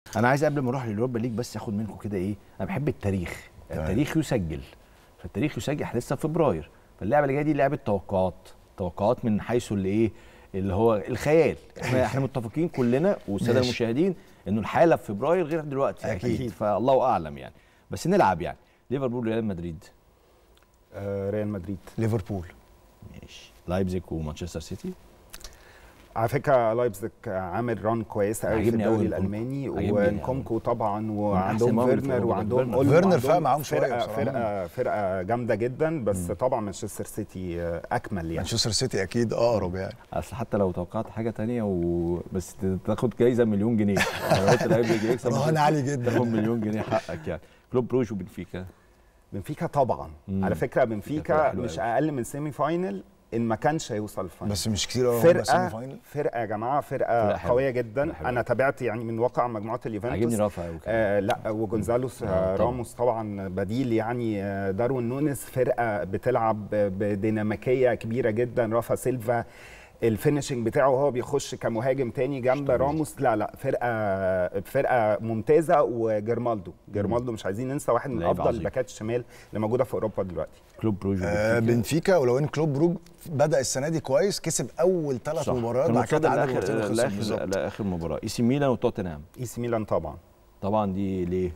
انا عايز قبل ما اروح لليوروبا ليج بس اخد منكم كده ايه انا بحب التاريخ تمام. التاريخ يسجل فالتاريخ يسجل احنا لسه في فبراير فاللعبه اللي جايه دي لعبه توقعات توقعات من حيث اللي ايه اللي هو الخيال احنا احنا متفقين كلنا والساده ماشي. المشاهدين انه الحاله في فبراير غير دلوقتي أكيد. فالله اعلم يعني بس نلعب يعني ليفربول ريال مدريد آه ريال مدريد ليفربول ماشي لايبزيج ومانشستر سيتي على فكره لايبزيج عامل ران كويسه قوي في عاجبني أوي الدوري نكونكو. الالماني عاجبني ونكونكو طبعا أحسن وعندهم مهاجم في فيرنر أوروبا. وعندهم فيرنر. أولمو فيرنر وعندهم فاق معاهم شوية فرقه بصراحة. فرقه فرقه جامده جدا بس طبعا مانشستر سيتي آه، اكمل يعني مانشستر سيتي اكيد اقرب يعني اصل حتى لو توقعت حاجه تانية و... بس تاخد جايزه مليون جنيه لو قلت لايبزيج يكسب رهان عالي جدا. تاخد مليون جنيه حقك يعني كلوب بروج وبنفيكا بنفيكا طبعا مم. على فكره فرقة بنفيكا حلوة مش أوي. اقل من سيمي فاينل ان ما كانش هيوصل الفاينل بس مش كتير قوي هم سيمي فرقه فاينل فرقه يا جماعه فرقة فرقه حلوة. قويه فرقة جدا حلوة. انا تابعت يعني من واقع مجموعه عاجبني اليوفنتوس رافا قوي آه لا وجونزالوس آه، آه طبعاً. راموس طبعا بديل يعني آه داروين نونيز فرقه بتلعب بديناميكيه كبيره جدا رافا سيلفا الفينشنج بتاعه هو بيخش كمهاجم تاني جنب طبيعي. راموس لا لا فرقه فرقه ممتازه وجرمالدو جرمالدو مش عايزين ننسى واحد من لعيب افضل عظيم. الباكات الشمال اللي موجوده في اوروبا دلوقتي كلوب بروج آه وبنفيكا بنفيكا ولو ان كلوب بروج بدا السنه دي كويس كسب اول ثلاث صح. مباريات كان بعد كده متصدر تعادل لاخر مرتين وخسر لاخر بالظبط لاخر مباراه اي سي ميلان وتوتنهام اي سي ميلان طبعا طبعا دي ليه؟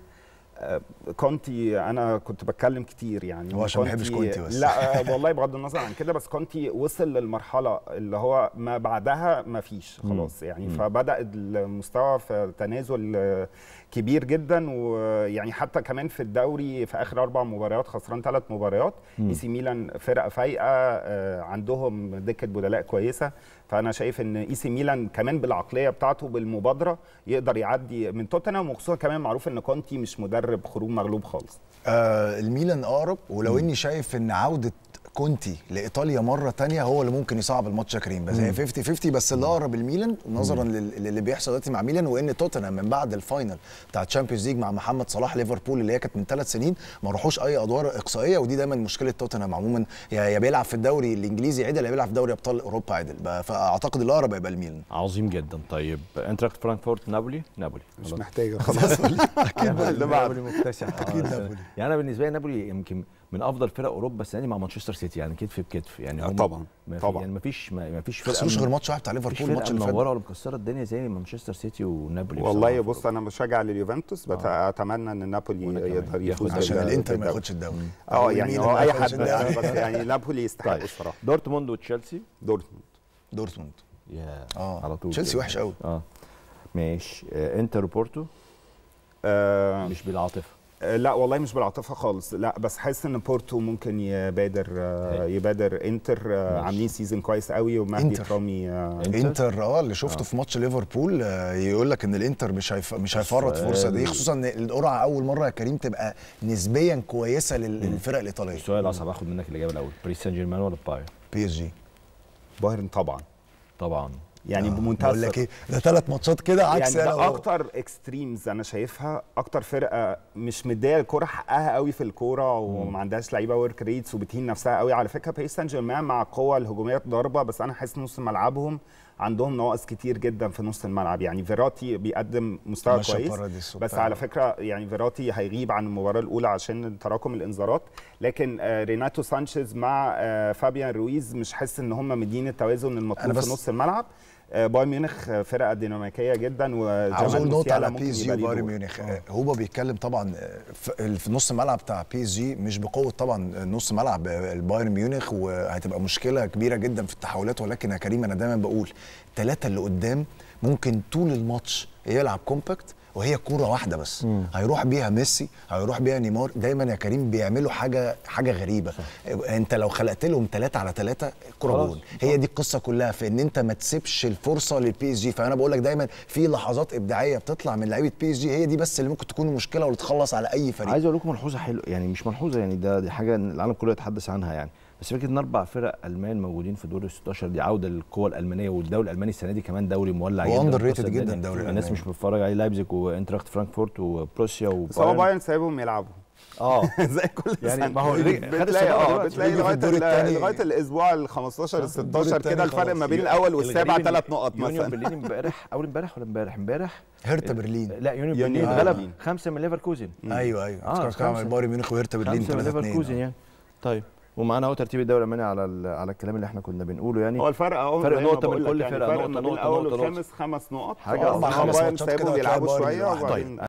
كونتي انا كنت بتكلم كتير يعني هو عشان ما بيحبش كونتي بس. لا آه، والله بغض النظر عن كده بس كونتي وصل للمرحله اللي هو ما بعدها ما فيش خلاص يعني فبدا المستوى في تنازل آه، كبير جدا ويعني حتى كمان في الدوري في اخر اربع مباريات خسران ثلاث مباريات اي سي ميلان فرقه فايقه آه، عندهم دكه بدلاء كويسه فانا شايف ان اي سي ميلان كمان بالعقليه بتاعته بالمبادره يقدر يعدي من توتنهام وخصوصا كمان معروف ان كونتي مش مدرب خروج مغلوب خالص آه الميلان اقرب ولو اني شايف ان عوده كونتي لايطاليا مره تانية هو اللي ممكن يصعب الماتش يا كريم بس هي 50 50 بس اللي اقرب الميلان نظرا لل- للي بيحصل دلوقتي مع ميلان وان توتنهام من بعد الفاينل بتاع تشامبيونز ليج مع محمد صلاح ليفربول اللي هي كانت من ثلاث سنين ما راحوش اي ادوار اقصائيه ودي دايما مشكله توتنهام عموما يا يا بيلعب في الدوري الانجليزي عدل يا بيلعب في دوري ابطال اوروبا عدل بقى- فاعتقد اللي اقرب هيبقى الميلان عظيم جدا طيب انتراكت فرانكفورت نابولي نابولي مش خلاص. محتاجه خلاص اكيد اللي بعده. نابولي مكتسح أكيد آه، نابولي. يعني انا بالنسبه لي نابولي يمكن من افضل فرق اوروبا السنه دي مع مانشستر سيتي يعني كتف بكتف يعني آه، هم طبعاً، ما في طبعاً. يعني ما فيش ما فيش ما فرقه خسروش من- غير ماتش واحد بتاع مفيش ليفربول فرقه الماتش اللي فات منوره ولا مكسره الدنيا زي مانشستر سيتي ونابولي بصراحة والله في بص أوروبا. انا بشجع لليوفنتوس بس اتمنى ان نابولي وأنا كمان. يقدر ياخد يفوز عشان بال- الانتر ما بالدوري. ياخدش الدوري اه يعني والميلان هو ما اي ياخدش حد الدوري. بس يعني نابولي يستحق طيب الصراحه دورتموند وتشيلسي دورتموند دورتموند يا اه على طول تشيلسي كده. وحش قوي اه ماشي آه انتر وبورتو آه مش بالعاطفه آه، لا والله مش بالعاطفه خالص لا بس حاسس ان بورتو ممكن يبادر آه هاي. يبادر انتر آه ماشي. عاملين سيزون كويس قوي ومهدي إنتر. كرامي آه إنتر؟ انتر اه اللي شفته في ماتش ليفربول آه، يقول لك ان الانتر مش هيف... مش هيفرط السؤال- فرصه دي خصوصا ان القرعه اول مره يا كريم تبقى نسبيا كويسه لل- للفرق الايطاليه السؤال اصعب اخد منك الاجابه الاول باريس سان جيرمان ولا بايرن بي اس جي بايرن طبعا طبعا يعني بمنتهى بقول لك الثقة. ايه ده ثلاث ماتشات كده عكس يعني انا ده وهو. اكتر اكستريمز انا شايفها اكتر فرقه مش مديه الكوره حقها قوي في الكوره وما عندهاش لعيبه ورك ريتس وبتهين نفسها قوي على فكره باريس سان جيرمان مع القوه الهجوميه ضربه بس انا حاسس نص ملعبهم عندهم نواقص كتير جدا في نص الملعب يعني فيراتي بيقدم مستوى ماشي كويس باراديس بس وبتاع. على فكره يعني فيراتي هيغيب عن المباراه الاولى عشان تراكم الانذارات لكن آه، ريناتو سانشيز مع آه، فابيان رويز مش حاسس ان هم مدين التوازن أنا المطلوب بس- في نص الملعب آه، بايرن ميونخ آه، فرقه ديناميكيه جدا عاوز اقول وجمال نقطه موسيالا على ممكن بي اس جي يبقى ليه وبايرن دور. ميونخ آه، هوبا بيتكلم طبعا آه، في في نص الملعب بتاع بي اس جي مش بقوه طبعا نص ملعب آه، البايرن ميونخ وهتبقى مشكله كبيره جدا في التحولات ولكن يا كريم انا دايما بقول الثلاثه اللي قدام ممكن طول الماتش يلعب كومباكت وهي كوره واحده بس مم. هيروح بيها ميسي هيروح بيها نيمار دايما يا كريم بيعملوا حاجه حاجه غريبه صح. انت لو خلقت لهم ثلاثه على ثلاثه كوره خلاص. جول هي دي القصه كلها في ان انت ما تسيبش الفرصه للبي اس جي فانا بقول لك دايما في لحظات ابداعيه بتطلع من لعيبه بي اس جي هي دي بس اللي ممكن تكون مشكله وتخلص على اي فريق عايز اقول لكم ملحوظه حلوه يعني مش ملحوظه يعني ده دي حاجه العالم كله يتحدث عنها يعني بس فكره ان اربع فرق المان موجودين في دور ال 16 دي عوده للقوه الالمانيه والدوري الالماني السنه دي كمان دوري مولع هو جدا underrated بتكسر جدا الدنيا. الدوري الناس الألماني. مش بتتفرج عليه لايبزيج وانتراخت فرانكفورت وبروسيا بس هو وبايرن بايرن سايبهم يلعبوا اه زي كل يعني سنه ما هو رجع- خد بتلاقي الصدارة اه دلوقتي. بتلاقي بيجي في لغايه الدور ال- التاني. لغايه الاسبوع ال 15 ال في الدور 16 التاني كده الفرق خلاص. ما بين الاول والسابع الغريب إن ثلاث نقط يونيون مثلا برلين امبارح اول امبارح ولا امبارح امبارح هيرتا برلين لا يونيون يونيون برلين برلين. غلب خمسه من ليفركوزن ايوه ايوه آه، افتكرت كان خمسة. عمل بايرن ميونخ وهيرتا برلين خمسه من 3 ليفركوزن 2 يعني طيب ومعانا اهو ترتيب الدوري الالماني على ال- على الكلام اللي احنا كنا بنقوله يعني هو الفرق اهو فرق زي ما نقطة من بقول لك كل يعني فرقة، فرق نقطة، ما بين نقطة، الاول نقطة، والخامس خمس نقط حاجة آه، أربع، مع خمس بايرن ماتشات سابوا كده بيلعبوا وتلاقي شويه بايرن وبعدين طيب